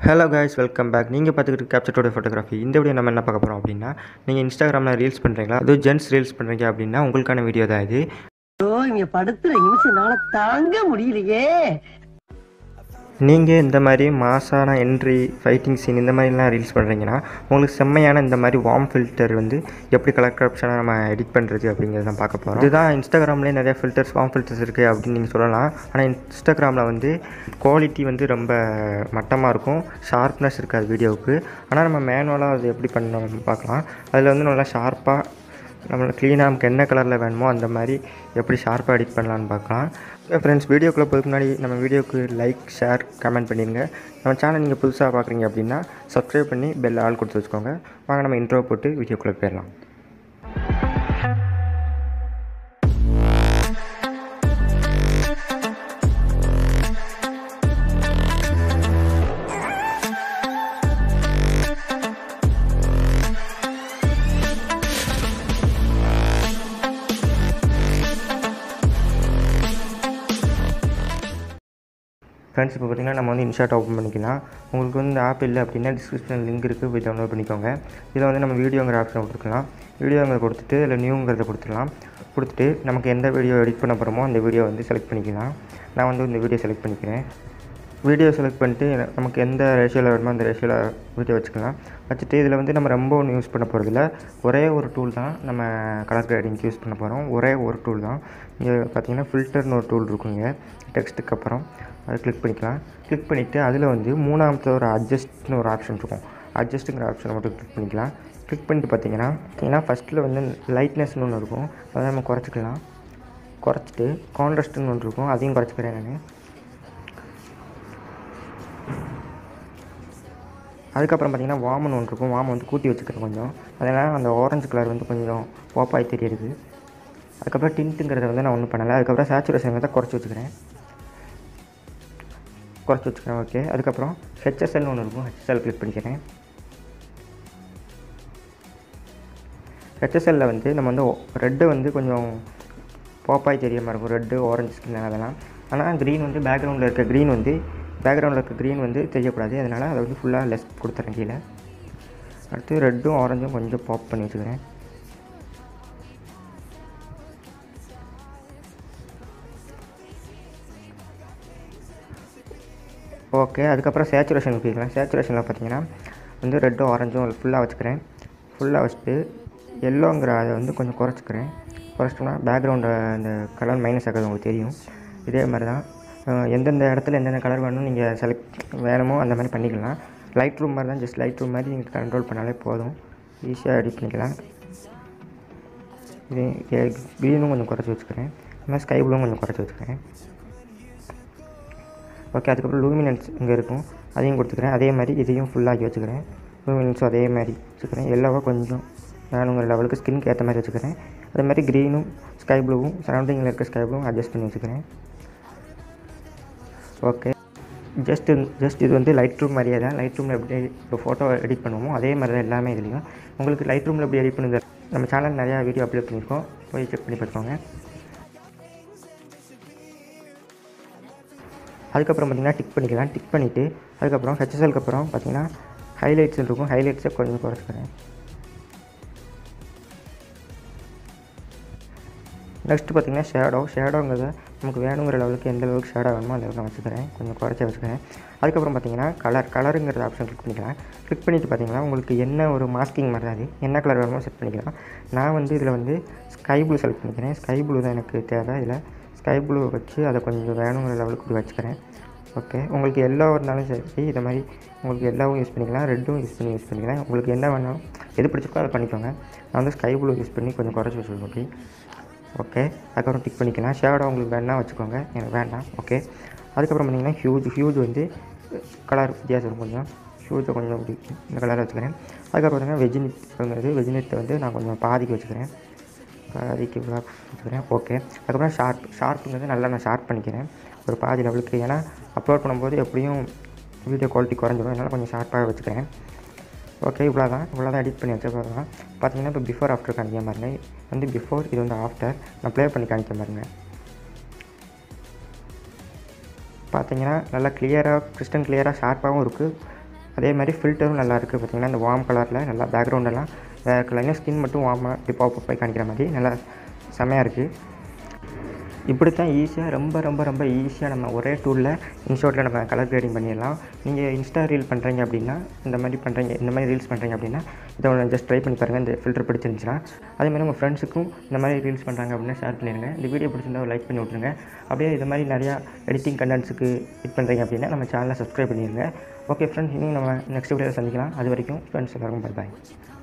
hello guys welcome back நீங்கள் பார்த்துக்கிட்டு கேப்சர்டோட photography இந்த வீடியோ நம்ம என்ன பார்க்க போகிறோம் அப்படின்னா நீங்கள் இன்ஸ்டாகிராமில் ரீல்ஸ் பண்ணுறீங்களா அதுவும் ஜென்ஸ் ரீல்ஸ் பண்ணுறீங்க அப்படின்னா உங்களுக்கான வீடியோ தான் இது ஐயோ இங்க படுத்துற நிமிஷம்னால தாங்க முடியலையே நீங்கள் இந்த மாதிரி மாசான என்ட்ரி ஃபைட்டிங் சீன் இந்த மாதிரிலாம் ரீல்ஸ் பண்ணுறீங்கன்னா உங்களுக்கு செம்மையான இந்த மாதிரி வார்ம் ஃபில்டர் வந்து எப்படி கலர் கரப்ஷனாக நம்ம எடிட் பண்ணுறது அப்படிங்கிறத தான் பார்க்க போகிறோம் இதுதான் இன்ஸ்டாகிராம்லேயே நிறைய ஃபில்டர்ஸ் வார்ம் ஃபில்டர்ஸ் இருக்குது அப்படின்னு நீங்கள் சொல்லலாம் ஆனால் இன்ஸ்டாகிராமில் வந்து குவாலிட்டி வந்து ரொம்ப மட்டமாக இருக்கும் ஷார்ப்னஸ் இருக்காது வீடியோவுக்கு ஆனால் நம்ம மேனுவலாக அது எப்படி பண்ணணும் பார்க்கலாம் அதில் வந்து நல்லா ஷார்ப்பாக நம்மளுக்கு க்ளீனாக நமக்கு என்ன கலரில் வேணுமோ அந்த மாதிரி எப்படி ஷார்ப்பாக எடிட் பண்ணலான்னு பார்க்கலாம் ஃப்ரெண்ட்ஸ் வீடியோக்குள்ளே போகிறதுக்கு முன்னாடி நம்ம வீடியோக்கு லைக் ஷேர் கமெண்ட் பண்ணிடுங்க நம்ம சேனல் நீங்கள் புதுசாக பார்க்குறீங்க அப்படின்னா சப்ஸ்கிரைப் பண்ணி பெல் ஆள் கொடுத்து வச்சுக்கோங்க வாங்க நம்ம இன்ட்ரோ போட்டு வீடியோக்குள்ளே போயிடலாம் ஃப்ரெண்ட்ஸ் இப்போ பார்த்தீங்கன்னா நம்ம வந்து இன்ஷாட் ஓப்பன் பண்ணிக்கலாம் உங்களுக்கு வந்து இந்த ஆப் இல்லை அப்படின்னா டிஸ்கிரிப்ஷன் லிங்க் இருக்குது போய் டவுன்லோட் பண்ணிக்கோங்க இதில் வந்து நம்ம வீடியோங்கிற ஆப்ஷன் கொடுத்துக்கலாம் வீடியோங்கிற கொடுத்துட்டு இல்லை நியூங்கிறத கொடுத்துடலாம் கொடுத்துட்டு நமக்கு எந்த வீடியோ எடிட் பண்ண போகிறோமோ அந்த வீடியோ வந்து செலக்ட் பண்ணிக்கலாம் நான் வந்து இந்த வீடியோ செலக்ட் பண்ணிக்கிறேன் வீடியோ செலக்ட் பண்ணிட்டு நமக்கு எந்த ரேஷியோவில் வேணுமோ அந்த ரேஷியோவில் வீடியோ வச்சுக்கலாம் வச்சுட்டு இதில் வந்து நம்ம ரொம்ப ஒன்றும் யூஸ் பண்ண போகிறதில்ல ஒரே ஒரு டூல் தான் நம்ம கலர் கிரேடிங்க்கு யூஸ் பண்ண போகிறோம் ஒரே ஒரு டூல் தான் இங்கே பார்த்தீங்கன்னா ஃபில்டர்னு ஒரு டூல் இருக்குங்க டெக்ஸ்ட்டுக்கு அப்புறம் அதை கிளிக் பண்ணிக்கலாம் கிளிக் பண்ணிவிட்டு அதில் வந்து மூணாமത്തെ ஒரு அட்ஜஸ்ட்னு ஒரு ஆப்ஷன் இருக்கும் அட்ஜஸ்ட்டுங்கிற ஆப்ஷனை மட்டும் கிளிக் பண்ணிக்கலாம் கிளிக் பண்ணிட்டு பார்த்தீங்கன்னா பார்த்தீங்கன்னா ஃபஸ்ட்டில் வந்து லைட்னஸ்னு ஒன்று இருக்கும் அதை நம்ம குறைச்சிக்கலாம் குறைச்சிட்டு கான்ட்ராஸ்ட்னு ஒன்று இருக்கும் அதையும் குறைச்சிக்கிறேன் நான் அதுக்கப்புறம் பார்த்தீங்கன்னா வாமன் ஒன்று இருக்கும் வாமன் வந்து கூட்டி வச்சுக்கிறேன் கொஞ்சம் அதனால் அந்த ஆரஞ்சு கலர் வந்து கொஞ்சம் போப்பாய் தெரியுது அதுக்கப்புறம் டின்ட்டுங்கிறத வந்து நான் ஒன்றும் பண்ணலை அதுக்கப்புறம் சேச்சுரேஷன் தான் குறைச்சி வச்சுக்கிறேன் குறைச்சி வச்சுக்கிறேன் ஓகே அதுக்கப்புறம் ஹெச்எஸ்எல்னு ஒன்று இருக்கும் ஹெச்எஸ்எல் கிளிக் பண்ணிக்கிறேன் ஹெச்எஸ்எல்லில் வந்து நம்ம வந்து ரெட்டு வந்து கொஞ்சம் போப்பாய் தெரிய மாதிரி இருக்கும் ரெட்டு ஆரஞ்சு ஸ்கின் அதெல்லாம் ஆனால் க்ரீன் வந்து பேக்ரவுண்டில் இருக்க க்ரீன் வந்து பேக்ரவுண்டில் இருக்க க்ரீன் வந்து தெரியக்கூடாது அதனால் அதை வந்து ஃபுல்லாக லெஸ் கொடுத்துறேன் கீழே அடுத்து ரெட்டும் ஆரஞ்சும் கொஞ்சம் பாப் பண்ணி வச்சுக்கிறேன் ஓகே அதுக்கப்புறம் சேச்சுரேஷன் போய்க்கலாம் சேச்சுரேஷனில் பார்த்தீங்கன்னா வந்து ரெட்டும் ஆரஞ்சும் ஃபுல்லாக வச்சுக்கிறேன் ஃபுல்லாக வச்சுட்டு எல்லோங்கிற அதை வந்து கொஞ்சம் குறைச்சிக்கிறேன் குறைச்சிட்டோம்னா பேக்ரவுண்டை அந்த கலர் மைனஸ் ஆகிறது உங்களுக்கு தெரியும் இதே மாதிரி தான் அஹ் எந்தெந்த இடத்துல எந்தெந்த கலர் வேணும் நீங்கள் செலக்ட் வேணுமோ அந்த மாதிரி பண்ணிக்கலாம் லைட் ரூம் மாதிரி தான் ஜஸ்ட் லைட் ரூம் மாதிரி நீங்கள் கண்ட்ரோல் பண்ணாலே போதும் ஈஸியாக எடிட் பண்ணிக்கலாம் இது க்ரீனும் கொஞ்சம் குறைச்சி வச்சுக்கிறேன் அது மாதிரி ஸ்கை ப்ளூவும் கொஞ்சம் குறைச்சி வச்சுக்கிறேன் ஓகே அதுக்கப்புறம் லூமினன்ஸ் இங்கே இருக்கும் அதையும் கொடுத்துக்கிறேன் அதே மாதிரி இதையும் ஃபுல்லாக்கி வச்சுக்கிறேன் லூமினன்ஸும் அதே மாதிரி வச்சுக்கிறேன் எல்லாவோ கொஞ்சம் வேணுங்கிற லெவலுக்கு ஸ்கின்க்கு ஏற்ற மாதிரி வச்சுக்கிறேன் அதே மாதிரி க்ரீனும் ஸ்கை ப்ளூவும் சரௌண்டிங்கில் இருக்க ஸ்கை ப்ளூவும் அட்ஜஸ்ட் பண்ணி வச்சுக்கிறேன் ஓகே ஜஸ்ட் ஜஸ்ட் இது வந்து லைட் ரூம் மாதிரியே தான் லைட் ரூமில் எப்படி இப்போ ஃபோட்டோ எடிட் பண்ணுவோமோ அதே மாதிரி தான் எல்லாமே இதுலேயும் உங்களுக்கு லைட் ரூமில் எப்படி எடிட் பண்ணுது நம்ம சேனல் நிறையா வீடியோ அப்லோட் பண்ணியிருக்கோம் போய் செக் பண்ணி பார்த்துக்கோங்க அதுக்கப்புறம் பார்த்திங்கன்னா டிக் பண்ணிக்கலாம் டிக் பண்ணிவிட்டு அதுக்கப்புறம் ஹெச்எஸ்எல்க்கு அப்புறம் பார்த்திங்கன்னா ஹைலைட்ஸ் இருக்கும் ஹைலைட்ஸை கொஞ்சம் குறைச்சிக்கிறேன் நெக்ஸ்ட்டு பார்த்திங்கன்னா ஷேடோ ஷேடோங்கிறத நமக்கு வேணுங்கிற லெவலுக்கு எந்த அளவுக்கு ஷேடோ வேணுமோ அந்த அளவுக்கு நான் வச்சுக்கிறேன் கொஞ்சம் குறைச்சி வச்சுக்கிறேன் அதுக்கப்புறம் பார்த்திங்கன்னா கலர் கலருங்கிறத ஆப்ஷன் கிளிக் பண்ணிக்கலாம் கிளிக் பண்ணிவிட்டு பார்த்திங்கன்னா உங்களுக்கு என்ன ஒரு மாஸ்கிங் மாதிரி தான் அது என்ன கலர் வேணுமோ செட் பண்ணிக்கலாம் நான் வந்து இதில் வந்து ஸ்கை ப்ளூ செலக்ட் பண்ணிக்கிறேன் ஸ்கை ப்ளூ தான் எனக்கு தேவை இதில் ஸ்கை ப்ளூ வச்சு அதை கொஞ்சம் வேணுங்கிற லெவலுக்கு இப்படி வச்சுக்கிறேன் ஓகே உங்களுக்கு எல்லோ இருந்தாலும் சரி இதை மாதிரி உங்களுக்கு எல்லாவும் யூஸ் பண்ணிக்கலாம் ரெட்டும் யூஸ் பண்ணி யூஸ் பண்ணிக்கலாம் உங்களுக்கு என்ன வேணும் எது பிடிச்சிருக்கோ அதை பண்ணிக்கோங்க நான் வந்து ஸ்கை ப்ளூ யூஸ் பண்ணி கொஞ்சம் குறைச்சி வச்சுருக்கோம் அப்படி ஓகே அதுக்கப்புறம் டிக் பண்ணிக்கலாம் ஷேடோ உங்களுக்கு வேணால் வச்சுக்கோங்க எனக்கு வேண்டாம் ஓகே அதுக்கப்புறம் பார்த்தீங்கன்னா ஹியூஜ் ஹியூஜ் வந்து கலர் வித்தியாசம் இருக்கும் கொஞ்சம் ஹியூஜை கொஞ்சம் இப்படி இந்த கலரை வச்சுக்கிறேன் அதுக்கப்புறம் பார்த்தீங்கன்னா வெஜினிட்ங்கிறது வெஜினிட்டை வந்து நான் கொஞ்சம் பாதிக்கு வச்சுக்கிறேன் பாதிக்கு இவ்வளோ வச்சுக்கிறேன் ஓகே அதுக்கப்புறம் ஷார்ப் ஷார்ப்புங்கிறது நல்லா நான் ஷார்ப் பண்ணிக்கிறேன் ஒரு பாதி லெவலுக்கு ஏன்னா அப்லோட் பண்ணும்போது எப்படியும் வீடியோ குவாலிட்டி குறைஞ்சிடும் அதனால் கொஞ்சம் ஷார்ப்பாக வச்சுக்கிறேன் ஓகே இவ்வளோ தான் இவ்வளோ தான் எடிட் பண்ணி வச்ச தான் பார்த்தீங்கன்னா இப்போ பிஃபோர் ஆஃப்டர் காணிக்க பாருங்க வந்து பிஃபோர் இது வந்து ஆஃப்டர் நான் ப்ளே பண்ணி காணிக்க பாருங்க பார்த்தீங்கன்னா நல்லா கிளியராக கிறிஸ்டன் கிளியராக ஷார்ப்பாகவும் இருக்குது அதே மாதிரி ஃபில்டரும் நல்லா இருக்குது பார்த்தீங்கன்னா இந்த வார்ம் கலரில் நல்லா பேக்ரவுண்டெல்லாம் வேறு கலர்லையும் ஸ்கின் மட்டும் வார்மாக இப்படி பாப் போய் காணிக்கிற மாதிரி நல்லா செமையாக இருக்குது இப்படி தான் ஈஸியாக ரொம்ப ரொம்ப ரொம்ப ஈஸியாக நம்ம ஒரே டூலில் இன்ஷாட்டில் நம்ம கலர் கிரேடிங் பண்ணிடலாம் நீங்கள் இன்ஸ்டா ரீல் பண்ணுறீங்க அப்படின்னா இந்த மாதிரி பண்ணுறீங்க இந்த மாதிரி ரீல்ஸ் பண்ணுறீங்க அப்படின்னா இதை ஒன்று ஜஸ்ட் ட்ரை பண்ணி பாருங்கள் இந்த ஃபில்டர் பிடிச்சிருந்துச்சுன்னா அதே மாதிரி உங்கள் ஃப்ரெண்ட்ஸுக்கும் இந்த மாதிரி ரீல்ஸ் பண்ணுறாங்க அப்படின்னா ஷேர் பண்ணிடுங்க இந்த வீடியோ பிடிச்சிருந்தா லைக் பண்ணி விட்ருங்க அப்படியே இது மாதிரி நிறையா எடிட்டிங் கண்டென்ட்ஸுக்கு இது பண்ணுறீங்க அப்படின்னா நம்ம சேனலை சப்ஸ்கிரைப் பண்ணிடுங்க ஓகே ஃப்ரெண்ட்ஸ் இன்னும் நம்ம நெக்ஸ்ட் வீடியோவில் சந்திக்கலாம் அது வரைக்கும் ஃப்ரெண்ட்ஸ் எல்லாருக்கும் பை பாய்